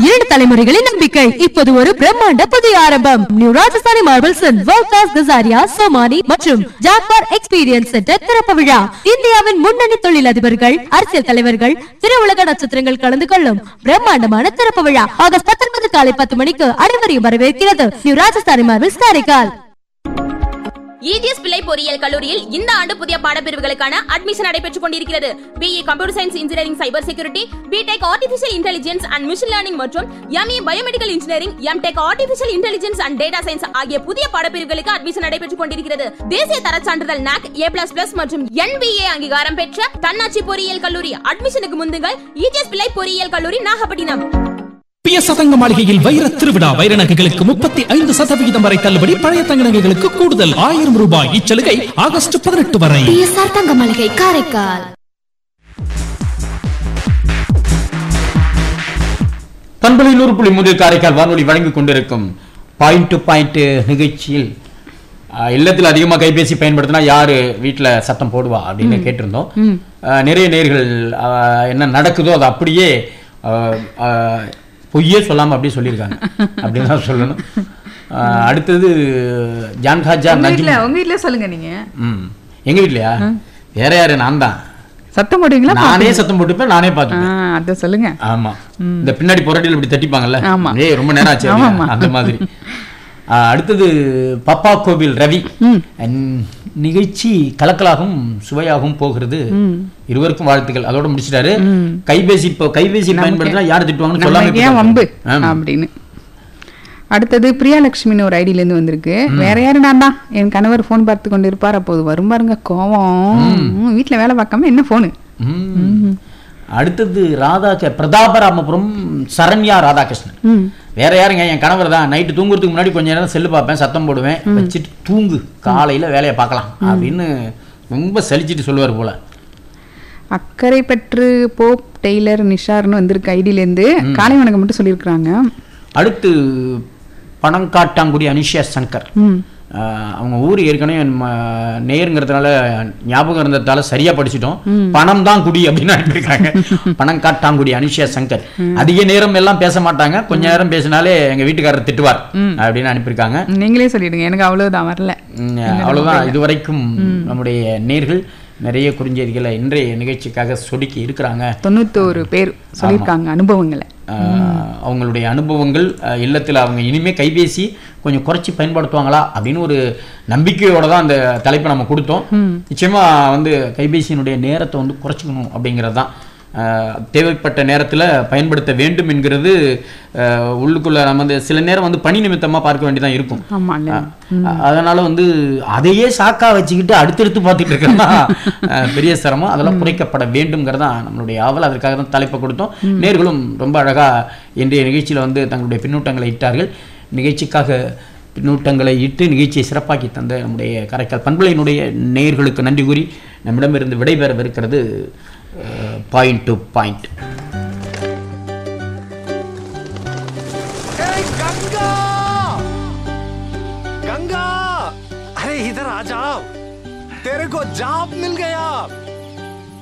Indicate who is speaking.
Speaker 1: இரண்டு தலைமுறைகளின் நம்பிக்கை இப்போது ஒரு பிரம்மாண்ட புதிய ஆரம்பம் new Rajasthani marbles world class Kasariya Somany மற்றும் ஜாக்வார் எக்ஸ்பீரியன்ஸ் சென்டர் திறப்பு விழா இந்தியாவின் முன்னணி தொழிலதிபர்கள் அரசியல் தலைவர்கள் திரையுலக நட்சத்திரங்கள் கலந்து கொள்ளும் பிரம்மாண்டமான திறப்பு விழா ஆகஸ்ட் பத்தொன்பது காலை பத்து மணிக்கு அனைவரையும் வரவேற்கிறது new Rajasthani marbles Karaikal
Speaker 2: EGS Pillai பொறியியல் கல்லூரியில் இந்த ஆண்டு புதிய பாடப்பிரிவுகளுக்கான அட்மிஷன் நடைபெற்றுக் கொண்டிருக்கிறது BE computer science engineering cyber security BTech artificial intelligence and machine learning மற்றும் ME biomedical engineering MTech artificial intelligence and data science ஆகிய புதிய பாடப்பிரிவுகளுக்கு அட்மிஷன் நடைபெற்றுக் கொண்டிருக்கிறது தேசிய தர சான்றிதழ் நாக் ஏ பிளஸ் பிளஸ் மற்றும் என்பிஏ அங்கீகாரம் பெற்ற தன்னாட்சி பொறியியல் கல்லூரி அட்மிஷனுக்கு முந்துங்கள் இஜிஎஸ் பிள்ளை பொறியியல் கல்லூரி நாகப்பட்டினம்
Speaker 3: பிய சதங்க மாளிகையில் வைர திருவிழா வைர நகைகளுக்கு முப்பத்தி ஐந்து சதவிகிதம் வரை தள்ளுபடி பழைய தங்க நகைகளுக்கு கூடுதல் ஆயிரம் ரூபாய் இச்சலுகை ஆகஸ்ட் பதினெட்டு வரை
Speaker 1: பிஎஸ்ஆர் தங்க மளிகை காரைக்கால்
Speaker 4: பண்பலை நூறு புள்ளி முதல் காரைக்கால் வானொலி வழங்கிக் கொண்டிருக்கும் பாயிண்ட் டு பாயிண்ட் நிகழ்ச்சியில் ஆஹ், இல்லத்தில் அதிகமாக கைபேசி பயன்படுத்தினா யாரு வீட்டில் சத்தம் போடுவா அப்படின்னு கேட்டிருந்தோம் ஆஹ், நிறைய நேர்கள் ஆஹ், என்ன நடக்குதோ அது அப்படியே ஆஹ், ஆஹ், பொய்யே சொல்லாம அப்படியே சொல்லியிருக்காங்க அப்படின்னு தான் சொல்லணும் ஆஹ், அடுத்தது ஜான்காஜா
Speaker 5: உங்க
Speaker 4: நஜ்மி
Speaker 5: வீட்ல உங்க வீட்ல சொல்லுங்க நீங்க
Speaker 4: ம் எங்க வீட்லயா வேற யாரு நான் தான்
Speaker 5: சத்தம் போடுவீங்களா
Speaker 4: நானே சத்தம் போட்டுப்பேன் நானே பார்த்துப்பேன்
Speaker 5: ஆ, அத சொல்லுங்க
Speaker 4: ஆமா இந்த பின்னாடி புரட்டியில் இப்படி தட்டிப்பாங்கல்ல
Speaker 5: ஆமா.
Speaker 4: ஏய் ரொம்ப நேரம் ஆச்சு
Speaker 5: ஆமாமா.
Speaker 4: அப்படின்னா, அந்த மாதிரி ஆ, அடுத்தது பப்பா கோவில் ரவி அண்ட் நிகழ்ச்சி கலக்கலாகவும் சுவையாகவும் போகிறது இருவருக்கும் வாழ்த்துக்கள் அதோட முடிச்சிட்டாரு கைபேசி இப்போ கைபேசி பயன்படுத்தினா யார் திட்டுவாங்கன்னு சொல்லாம
Speaker 5: நமக்கு ஏன் வம்பு
Speaker 4: ஆமா.
Speaker 5: அப்படின்னு அடுத்தது பிரியாலட்சுமின்னு ஒரு ஐடியில இருந்து வந்திருக்கு வேற யாரு நான் தான் என் கணவர் ஃபோன் பார்த்து கொண்டு இருப்பார் அப்போது வரும் பாருங்க கோவம் ம், வீட்ல வேலை பார்க்காம என்ன போனு
Speaker 4: ம். அடுத்தது ராதா பிரதாபராமபுரம் சரண்யா ராதாகிருஷ்ணன் வேற யாருங்க என் கணவர் தான் நைட்டு தூங்குறதுக்கு முன்னாடி கொஞ்ச நேரம் செல்லு பார்ப்பேன் சத்தம் போடுவேன் வச்சுட்டு தூங்கு காலையில வேலையை பார்க்கலாம் அப்படின்னு ரொம்ப சலிச்சிட்டு சொல்லுவார் போல
Speaker 5: அக்கறை பற்று போப் டெய்லர் நிஷார்னு வந்திருக்கு ஐடியில இருந்து காலை வணக்கம் மட்டும் சொல்லியிருக்கிறாங்க
Speaker 4: அடுத்து பணங்காட்டாங்குடி அனிஷா சங்கர்
Speaker 5: ம்
Speaker 4: ஆஹ் அவங்க ஊர் ஏற்கனவே நம்ம நேருங்கிறதுனால ஞாபகம் இருந்ததால சரியா படிச்சிட்டோம் பணம் தான் குடி அப்படின்னு அனுப்பியிருக்காங்க பணம் காட்டாங்குடி அனிஷா சங்கர் அதிக நேரம் எல்லாம் பேச மாட்டாங்க கொஞ்ச நேரம் பேசினாலே எங்க வீட்டுக்காரர் திட்டுவார் அப்படின்னு அனுப்பியிருக்காங்க
Speaker 5: நீங்களே சொல்லிடுங்க எனக்கு அவ்வளவுதான் வரல
Speaker 4: ம், அவ்வளவுதான் இதுவரைக்கும் நம்முடைய நேர்கள் நிறைய குறுஞ்செய்திகளை இன்றைய நிகழ்ச்சிக்காக சொடுக்கி இருக்கிறாங்க
Speaker 5: தொண்ணூத்தோரு பேர் சொல்லியிருக்காங்க அனுபவங்களை
Speaker 4: ஆஹ் அவங்களுடைய அனுபவங்கள் ஆஹ் இல்லத்தில் அவங்க இனிமே கைபேசி கொஞ்சம் குறைச்சி பயன்படுத்துவாங்களா அப்படின்னு ஒரு நம்பிக்கையோட தான் அந்த தலைப்பை நம்ம கொடுத்தோம் நிச்சயமா வந்து கைபேசியினுடைய நேரத்தை வந்து குறைச்சிக்கணும் அப்படிங்கிறது தான் ஆஹ் தேவைப்பட்ட நேரத்தில் பயன்படுத்த வேண்டும் என்கிறது ஆஹ் உள்ளுக்குள்ள நம்ம வந்து சில நேரம் வந்து பணி நிமித்தமா பார்க்க வேண்டியதான் இருக்கும்
Speaker 5: ஆமாங்க
Speaker 4: அஹ் அதனால வந்து அதையே சாக்கா வச்சுக்கிட்டு அடுத்தடுத்து பார்த்துட்டு இருக்கிறதா பெரிய சிரமம் அதெல்லாம் குறைக்கப்பட வேண்டும்ங்கிறதா நம்மளுடைய ஆவல் அதற்காக தான் தலைப்பை கொடுத்தோம் நேர்களும் ரொம்ப அழகா இன்றைய நிகழ்ச்சியில வந்து தங்களுடைய பின்னூட்டங்களை இட்டார்கள் நிகழ்ச்சிக்காக பின்னூட்டங்களை இட்டு நிகழ்ச்சியை சிறப்பாக்கி தந்த நம்முடைய காரைக்கால் பண்பலையினுடைய நேர்களுக்கு நன்றி கூறி நம்மிடமிருந்து விடைபெறவிருக்கிறது பாயிண்ட் டு பாயிண்ட்
Speaker 6: ए, गंगा गंगा अरे इधर आ जाओ तेरे को जॉब मिल गया